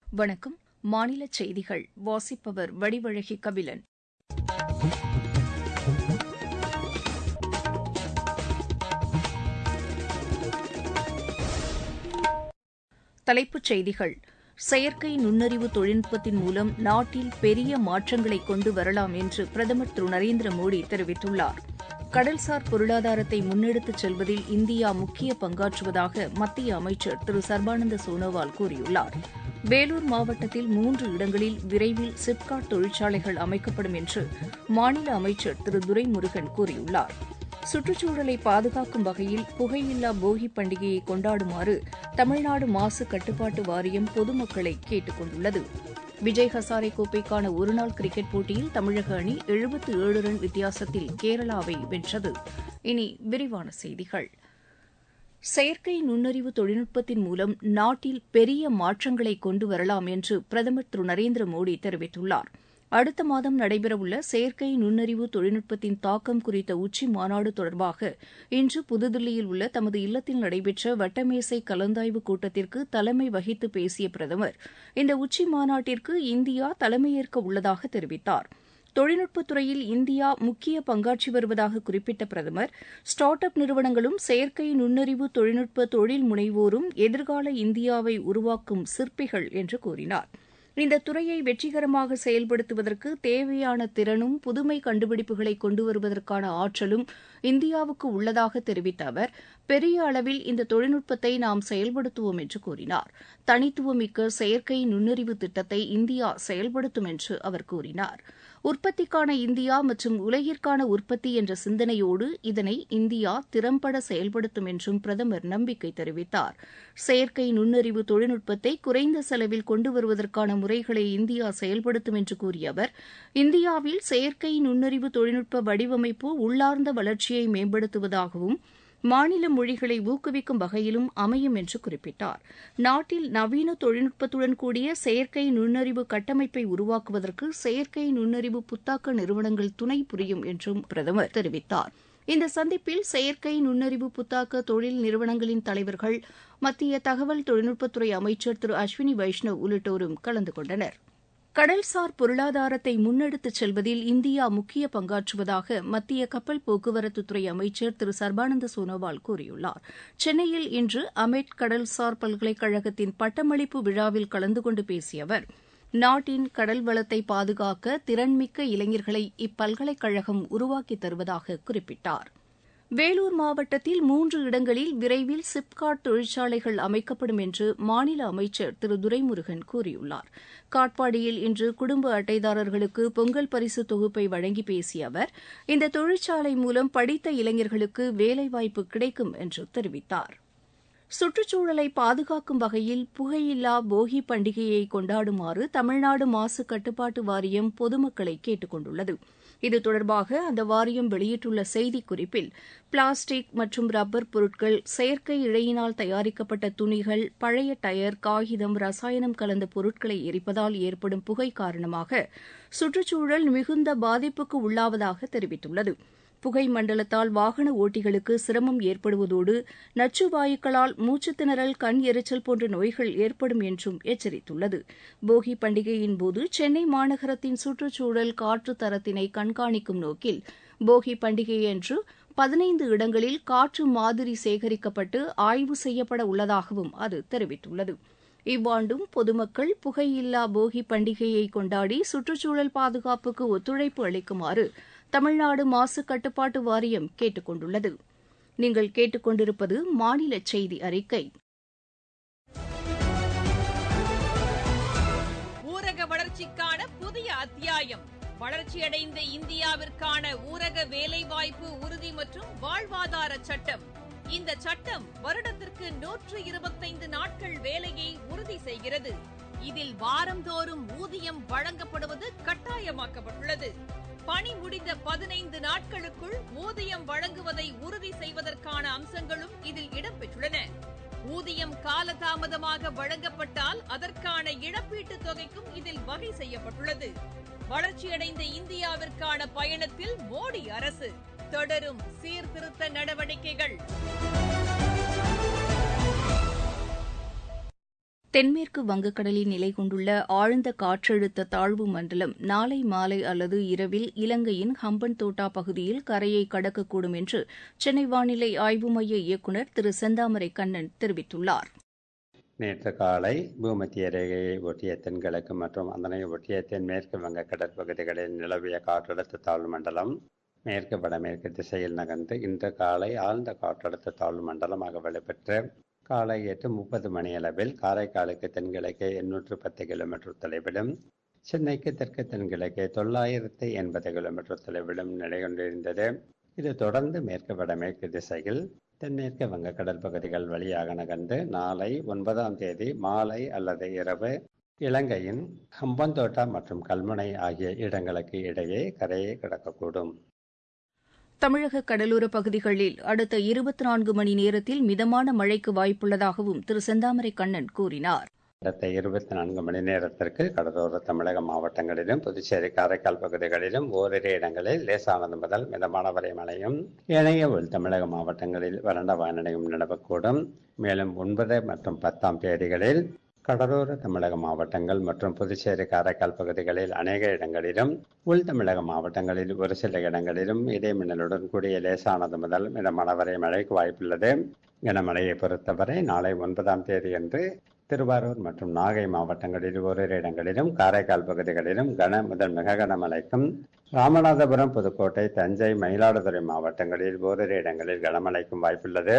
வணக்கம் மாநில செய்திகள் வாசிப்பவர் வடிவழகி கபிலன் தலைப்புச் செய்திகள் செயற்கை நுண்ணறிவு தொழில்நுட்பத்தின் மூலம் நாட்டில் பெரிய மாற்றங்களை கொண்டு வரலாம் என்று பிரதமர் திரு நரேந்திர மோடி தெரிவித்துள்ளார் கடல்சார் பொருளாதாரத்தை முன்னெடுத்துச் செல்வதில் இந்தியா முக்கிய பங்காற்றுவதாக மத்திய அமைச்சர் திரு சர்பானந்த சோனோவால் கூறியுள்ளார் வேலூர் மாவட்டத்தில் மூன்று இடங்களில் விரைவில் சிப்காட் தொழிற்சாலைகள் அமைக்கப்படும் என்று மாநில அமைச்சர் திரு துரைமுருகன் கூறியுள்ளார் சுற்றுச்சூழலை பாதுகாக்கும் வகையில் புகையில்லா போகி பண்டிகையை கொண்டாடுமாறு தமிழ்நாடு மாசு கட்டுப்பாட்டு வாரியம் பொதுமக்களை கேட்டுக் கொண்டுள்ளது விஜய் ஹசாரே கோப்பைக்கான ஒருநாள் கிரிக்கெட் போட்டியில் தமிழக அணி எழுபத்து ஏழு ரன் வித்தியாசத்தில் கேரளாவை வென்றது இனி விரிவான செய்திகள் செயற்கை நுண்ணறிவு தொழில்நுட்பத்தின் மூலம் நாட்டில் பெரிய மாற்றங்களை கொண்டு வரலாம் என்று பிரதமர் திரு நரேந்திர மோடி தெரிவித்துள்ளார் அடுத்த மாதம் நடைபெறவுள்ள செயற்கை நுண்ணறிவு தொழில்நுட்பத்தின் தாக்கம் குறித்த உச்சி மாநாடு தொடர்பாக இன்று புதுதில்லியில் உள்ள தமது இல்லத்தில் நடைபெற்ற வட்டமேசை கலந்தாய்வு கூட்டத்திற்கு தலைமை வகித்து பேசிய பிரதமர் இந்த உச்சி மாநாட்டிற்கு இந்தியா தலைமையேற்க உள்ளதாக தெரிவித்தார் தொழில்நுட்பத் துறையில் இந்தியா முக்கிய பங்காற்றி வருவதாக குறிப்பிட்ட பிரதமர் ஸ்டார்ட் அப் நிறுவனங்களும் செயற்கை நுண்ணறிவு தொழில்நுட்ப தொழில் முனைவோரும் எதிர்கால இந்தியாவை உருவாக்கும் சிற்பிகள் என்று கூறினார் இந்த துறையை வெற்றிகரமாக செயல்படுத்துவதற்கு தேவையான திறனும் புதுமை கண்டுபிடிப்புகளை கொண்டு வருவதற்கான ஆற்றலும் இந்தியாவுக்கு உள்ளதாக தெரிவித்த அவர் பெரிய அளவில் இந்த தொழில்நுட்பத்தை நாம் செயல்படுத்துவோம் என்று கூறினார் தனித்துவமிக்க செயற்கை நுண்ணறிவு திட்டத்தை இந்தியா செயல்படுத்தும் என்று அவர் கூறினார் உற்பத்திக்கான இந்தியா மற்றும் உலகிற்கான உற்பத்தி என்ற சிந்தனையோடு இதனை இந்தியா திறம்பட செயல்படுத்தும் என்றும் பிரதமர் நம்பிக்கை தெரிவித்தார் செயற்கை நுண்ணறிவு தொழில்நுட்பத்தை குறைந்த செலவில் கொண்டு வருவதற்கான முறைகளை இந்தியா செயல்படுத்தும் என்று கூறிய அவர் இந்தியாவில் செயற்கை நுண்ணறிவு தொழில்நுட்ப வடிவமைப்பு உள்ளார்ந்த வளர்ச்சியை மேம்படுத்துவதாகவும் மாநில மொழிகளை ஊக்குவிக்கும் வகையிலும் அமையும் என்று குறிப்பிட்டார் நாட்டில் நவீன தொழில்நுட்பத்துடன் கூடிய செயற்கை நுண்ணறிவு கட்டமைப்பை உருவாக்குவதற்கு செயற்கை நுண்ணறிவு புத்தாக்க நிறுவனங்கள் துணை புரியும் என்றும் பிரதமர் தெரிவித்தார் இந்த சந்திப்பில் செயற்கை நுண்ணறிவு புத்தாக்க தொழில் நிறுவனங்களின் தலைவர்கள் மத்திய தகவல் தொழில்நுட்பத்துறை அமைச்சர் திரு அஸ்வினி வைஷ்ணவ் உள்ளிட்டோரும் கலந்து கொண்டனர் கடல்சார் பொருளாதாரத்தை முன்னெடுத்துச் செல்வதில் இந்தியா முக்கிய பங்காற்றுவதாக மத்திய கப்பல் போக்குவரத்துத்துறை அமைச்சர் திரு சர்பானந்த சோனோவால் கூறியுள்ளார் சென்னையில் இன்று அமெட் கடல்சார் பல்கலைக்கழகத்தின் பட்டமளிப்பு விழாவில் கலந்து கொண்டு பேசிய அவர் நாட்டின் கடல் வளத்தை பாதுகாக்க திறன்மிக்க இளைஞர்களை இப்பல்கலைக்கழகம் உருவாக்கித் தருவதாக குறிப்பிட்டார் வேலூர் மாவட்டத்தில் மூன்று இடங்களில் விரைவில் சிப்காட் தொழிற்சாலைகள் அமைக்கப்படும் என்று மாநில அமைச்சர் திரு துரைமுருகன் கூறியுள்ளார் காட்பாடியில் இன்று குடும்ப அட்டைதாரர்களுக்கு பொங்கல் பரிசு தொகுப்பை வழங்கி பேசிய அவர் இந்த தொழிற்சாலை மூலம் படித்த இளைஞர்களுக்கு வேலைவாய்ப்பு கிடைக்கும் என்று தெரிவித்தார் சுற்றுச்சூழலை பாதுகாக்கும் வகையில் புகையில்லா போகி பண்டிகையை கொண்டாடுமாறு தமிழ்நாடு மாசு கட்டுப்பாட்டு வாரியம் பொதுமக்களை கேட்டுக் கொண்டுள்ளது இது தொடர்பாக அந்த வாரியம் வெளியிட்டுள்ள செய்திக்குறிப்பில் பிளாஸ்டிக் மற்றும் ரப்பர் பொருட்கள் செயற்கை இழையினால் தயாரிக்கப்பட்ட துணிகள் பழைய டயர் காகிதம் ரசாயனம் கலந்த பொருட்களை எரிப்பதால் ஏற்படும் புகை காரணமாக சுற்றுச்சூழல் மிகுந்த பாதிப்புக்கு உள்ளாவதாக தெரிவித்துள்ளது புகை மண்டலத்தால் வாகன ஓட்டிகளுக்கு சிரமம் ஏற்படுவதோடு நச்சு வாயுக்களால் மூச்சுத் திணறல் கண் எரிச்சல் போன்ற நோய்கள் ஏற்படும் என்றும் எச்சரித்துள்ளது போகி பண்டிகையின் போது சென்னை மாநகரத்தின் சுற்றுச்சூழல் காற்று தரத்தினை கண்காணிக்கும் நோக்கில் போகி பண்டிகையன்று பதினைந்து இடங்களில் காற்று மாதிரி சேகரிக்கப்பட்டு ஆய்வு செய்யப்பட உள்ளதாகவும் அது தெரிவித்துள்ளது இவ்வாண்டும் பொதுமக்கள் புகையில்லா போகி பண்டிகையை கொண்டாடி சுற்றுச்சூழல் பாதுகாப்புக்கு ஒத்துழைப்பு அளிக்குமாறு தமிழ்நாடு மாசு கட்டுப்பாட்டு வாரியம் கேட்டுக் கொண்டுள்ளது நீங்கள் கேட்டுக்கொண்டிருப்பது மாநில செய்தி அறிக்கை ஊரக வளர்ச்சிக்கான புதிய அத்தியாயம் வளர்ச்சியடைந்த இந்தியாவிற்கான ஊரக வேலைவாய்ப்பு உறுதி மற்றும் வாழ்வாதார சட்டம் இந்த சட்டம் வருடத்திற்கு நூற்று இருபத்தைந்து நாட்கள் வேலையை உறுதி செய்கிறது இதில் வாரந்தோறும் ஊதியம் வழங்கப்படுவது கட்டாயமாக்கப்பட்டுள்ளது பணி முடிந்த பதினைந்து நாட்களுக்குள் ஊதியம் வழங்குவதை உறுதி செய்வதற்கான அம்சங்களும் இதில் இடம்பெற்றுள்ளன ஊதியம் காலதாமதமாக வழங்கப்பட்டால் அதற்கான இழப்பீட்டுத் தொகைக்கும் இதில் வகை செய்யப்பட்டுள்ளது வளர்ச்சியடைந்த இந்தியாவிற்கான பயணத்தில் மோடி அரசு தொடரும் சீர்திருத்த நடவடிக்கைகள் தென்மேற்கு வங்கக்கடலில் நிலை கொண்டுள்ள ஆழ்ந்த காற்றழுத்த தாழ்வு மண்டலம் நாளை மாலை அல்லது இரவில் இலங்கையின் ஹம்பன் தோட்டா பகுதியில் கரையை கடக்கக்கூடும் என்று சென்னை வானிலை ஆய்வு மைய இயக்குநர் திரு செந்தாமரை கண்ணன் தெரிவித்துள்ளார் நேற்று காலை பூமத்திய ரேகையை ஒட்டிய தென்கிழக்கு மற்றும் அதனை ஒட்டிய தென்மேற்கு வங்க கடற்பகுதிகளில் நிலவிய காற்றழுத்த தாழ்வு மண்டலம் மேற்கு வடமேற்கு திசையில் நகர்ந்து இன்று காலை ஆழ்ந்த காற்றழுத்த தாழ்வு மண்டலமாக வலுப்பெற்று காலை எட்டு முப்பது மணியளவில் காரைக்காலுக்கு தென்கிழக்கே எண்ணூற்று பத்து கிலோமீட்டர் தொலைவிலும் சென்னைக்கு தெற்கு தென்கிழக்கே தொள்ளாயிரத்து எண்பது கிலோமீட்டர் தொலைவிலும் நிலை கொண்டிருந்தது இது தொடர்ந்து மேற்கு வடமேற்கு திசையில் தென்மேற்கு வங்கக்கடல் பகுதிகள் வழியாக நகர்ந்து நாளை ஒன்பதாம் தேதி மாலை அல்லது இரவு இலங்கையின் ஹம்பந்தோட்டா மற்றும் கல்முனை ஆகிய இடங்களுக்கு இடையே கரையை கடக்கக்கூடும் தமிழக கடலோர பகுதிகளில் அடுத்த இருபத்தி நான்கு மணி நேரத்தில் மிதமான மழைக்கு வாய்ப்புள்ளதாகவும் திரு செந்தாமரை கண்ணன் கூறினார் அடுத்த இருபத்தி நான்கு மணி நேரத்திற்கு கடலோர தமிழக மாவட்டங்களிலும் புதுச்சேரி காரைக்கால் பகுதிகளிலும் ஓரிரு இடங்களில் லேசானது முதல் மிதமான வரை மழையும் ஏனைய உள் தமிழக மாவட்டங்களில் வறண்ட வானிலையும் நிலவக்கூடும் மேலும் ஒன்பது மற்றும் பத்தாம் தேதிகளில் கடலோர தமிழக மாவட்டங்கள் மற்றும் புதுச்சேரி காரைக்கால் பகுதிகளில் அநேக இடங்களிலும் உள் தமிழக மாவட்டங்களில் ஒரு சில இடங்களிலும் இடைமின்னலுடன் கூடிய லேசானது முதல் மிதமான வரை மழைக்கு வாய்ப்புள்ளது கனமழையை பொறுத்தவரை நாளை ஒன்பதாம் தேதியன்று திருவாரூர் மற்றும் நாகை மாவட்டங்களில் ஓரிரு இடங்களிலும் காரைக்கால் பகுதிகளிலும் கன முதல் மிக கனமழைக்கும் ராமநாதபுரம் புதுக்கோட்டை தஞ்சை மயிலாடுதுறை மாவட்டங்களில் ஓரிரு இடங்களில் கனமழைக்கும் வாய்ப்புள்ளது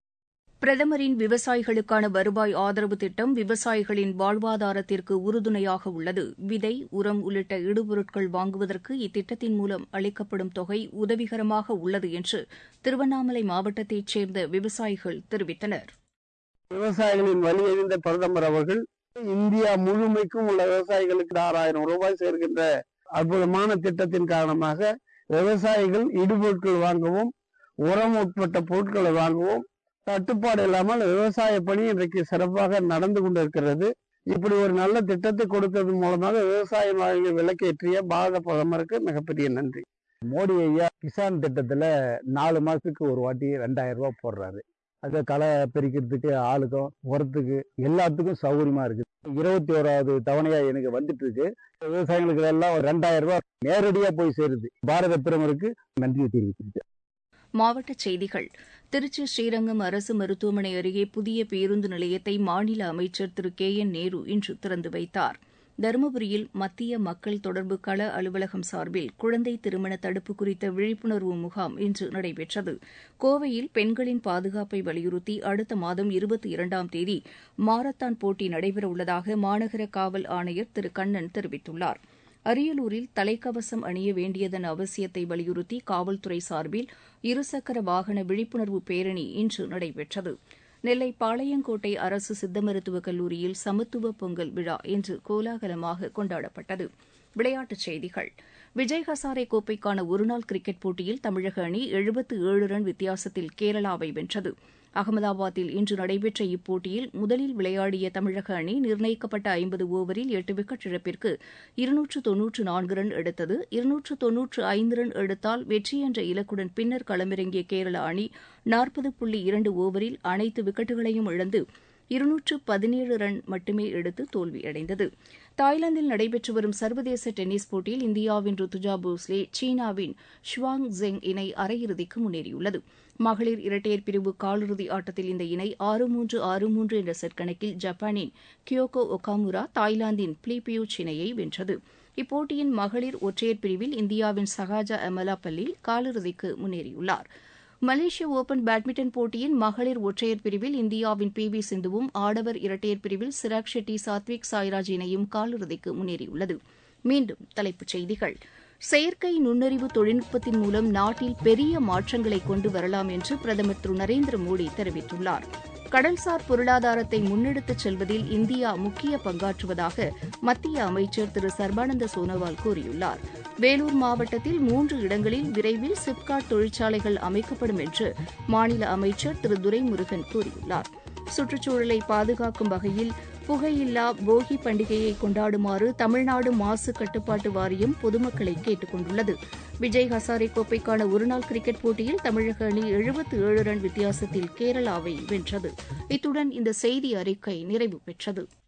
பிரதமரின் விவசாயிகளுக்கான வருவாய் ஆதரவு திட்டம் விவசாயிகளின் வாழ்வாதாரத்திற்கு உறுதுணையாக உள்ளது விதை உரம் உள்ளிட்ட இடுபொருட்கள் வாங்குவதற்கு இத்திட்டத்தின் மூலம் அளிக்கப்படும் தொகை உதவிகரமாக உள்ளது என்று திருவண்ணாமலை மாவட்டத்தைச் சேர்ந்த விவசாயிகள் தெரிவித்தனர் விவசாயிகளின் வழி எறிந்த பிரதமர் அவர்கள் இந்தியா முழுமைக்கும் உள்ள விவசாயிகளுக்கு ஆறாயிரம் ரூபாய் சேர்க்கின்ற அற்புதமான திட்டத்தின் காரணமாக விவசாயிகள் இடுபொருட்கள் வாங்கவும் உரம் உட்பட்ட பொருட்களை வாங்கவும் தட்டுப்பாடு இல்லாமல் விவசாய பணி இன்றைக்கு சிறப்பாக நடந்து கொண்டிருக்கிறது இப்படி ஒரு நல்ல திட்டத்தை கொடுத்தது மூலமாக விவசாய வாழ்க்கை விலக்கேற்றிய பாரத பிரதமருக்கு மிகப்பெரிய நன்றி மோடி ஐயா கிசான் திட்டத்துல நாலு மாசத்துக்கு ஒரு வாட்டி ரெண்டாயிரம் ரூபாய் போடுறாரு அதை களை பிரிக்கிறதுக்கு ஆளுக்கும் உரத்துக்கு எல்லாத்துக்கும் சௌகரியமா இருக்கு இருபத்தி ஓராவது தவணையா எனக்கு வந்துட்டு இருக்கு விவசாயிகளுக்கு எல்லாம் ஒரு ரெண்டாயிரம் ரூபாய் நேரடியா போய் சேருது பாரத பிரதமருக்கு நன்றியை தெரிவிச்சிருக்கேன் மாவட்டச் செய்திகள் திருச்சி ஸ்ரீரங்கம் அரசு மருத்துவமனை அருகே புதிய பேருந்து நிலையத்தை மாநில அமைச்சர் திரு கே என் நேரு இன்று திறந்து வைத்தார் தருமபுரியில் மத்திய மக்கள் தொடர்பு கள அலுவலகம் சார்பில் குழந்தை திருமண தடுப்பு குறித்த விழிப்புணர்வு முகாம் இன்று நடைபெற்றது கோவையில் பெண்களின் பாதுகாப்பை வலியுறுத்தி அடுத்த மாதம் இருபத்தி இரண்டாம் தேதி மாரத்தான் போட்டி நடைபெறவுள்ளதாக மாநகர காவல் ஆணையர் திரு கண்ணன் தெரிவித்துள்ளார் அரியலூரில் தலைக்கவசம் அணிய வேண்டியதன் அவசியத்தை வலியுறுத்தி காவல்துறை சார்பில் இருசக்கர வாகன விழிப்புணர்வு பேரணி இன்று நடைபெற்றது நெல்லை பாளையங்கோட்டை அரசு சித்த மருத்துவக் கல்லூரியில் சமத்துவ பொங்கல் விழா இன்று கோலாகலமாக கொண்டாடப்பட்டது விளையாட்டுச் செய்திகள் விஜய் ஹசாரே கோப்பைக்கான ஒருநாள் கிரிக்கெட் போட்டியில் தமிழக அணி எழுபத்து ஏழு ரன் வித்தியாசத்தில் கேரளாவை வென்றது அகமதாபாத்தில் இன்று நடைபெற்ற இப்போட்டியில் முதலில் விளையாடிய தமிழக அணி நிர்ணயிக்கப்பட்ட ஐம்பது ஓவரில் எட்டு விக்கெட் இழப்பிற்கு இருநூற்று தொன்னூற்று நான்கு ரன் எடுத்தது இருநூற்று தொன்னூற்று ஐந்து ரன் எடுத்தால் வெற்றி என்ற இலக்குடன் பின்னர் களமிறங்கிய கேரள அணி நாற்பது புள்ளி இரண்டு ஓவரில் அனைத்து விக்கெட்டுகளையும் இழந்து இருநூற்று பதினேழு ரன் மட்டுமே எடுத்து தோல்வியடைந்தது தாய்லாந்தில் நடைபெற்று வரும் சர்வதேச டென்னிஸ் போட்டியில் இந்தியாவின் ருத்துஜா போஸ்லே சீனாவின் ஷுவாங் ஜெங் இணை அரையிறுதிக்கு முன்னேறியுள்ளது மகளிர் இரட்டையர் பிரிவு காலிறுதி ஆட்டத்தில் இந்த இணை ஆறு மூன்று ஆறு மூன்று என்ற செட் கணக்கில் ஜப்பானின் கியோகோ ஒகாமுரா தாய்லாந்தின் பிலிபியூச் இணையை வென்றது இப்போட்டியின் மகளிர் ஒற்றையர் பிரிவில் இந்தியாவின் சகாஜா அமலா பல்லில் காலிறுதிக்கு முன்னேறியுள்ளார் மலேசிய ஓபன் பேட்மிண்டன் போட்டியின் மகளிர் ஒற்றையர் பிரிவில் இந்தியாவின் பி வி சிந்துவும் ஆடவர் இரட்டையர் பிரிவில் சிராக் ஷெட்டி சாத்விக் சாய்ராஜ் இணையும் காலிறுதிக்கு முன்னேறியுள்ளது மீண்டும் தலைப்புச் செய்திகள் செயற்கை நுண்ணறிவு தொழில்நுட்பத்தின் மூலம் நாட்டில் பெரிய மாற்றங்களை கொண்டு வரலாம் என்று பிரதமர் திரு நரேந்திர மோடி தெரிவித்துள்ளார் கடல்சார் பொருளாதாரத்தை முன்னெடுத்துச் செல்வதில் இந்தியா முக்கிய பங்காற்றுவதாக மத்திய அமைச்சர் திரு சர்பானந்த சோனோவால் கூறியுள்ளார் வேலூர் மாவட்டத்தில் மூன்று இடங்களில் விரைவில் சிப்காட் தொழிற்சாலைகள் அமைக்கப்படும் என்று மாநில அமைச்சர் திரு துரைமுருகன் கூறியுள்ளார் சுற்றுச்சூழலை பாதுகாக்கும் வகையில் புகையில்லா போகி பண்டிகையை கொண்டாடுமாறு தமிழ்நாடு மாசு கட்டுப்பாட்டு வாரியம் பொதுமக்களை கேட்டுக் கொண்டுள்ளது விஜய் ஹசாரே கோப்பைக்கான ஒருநாள் கிரிக்கெட் போட்டியில் தமிழக அணி எழுபத்து ஏழு ரன் வித்தியாசத்தில் கேரளாவை வென்றது இத்துடன் இந்த செய்தி அறிக்கை நிறைவு பெற்றது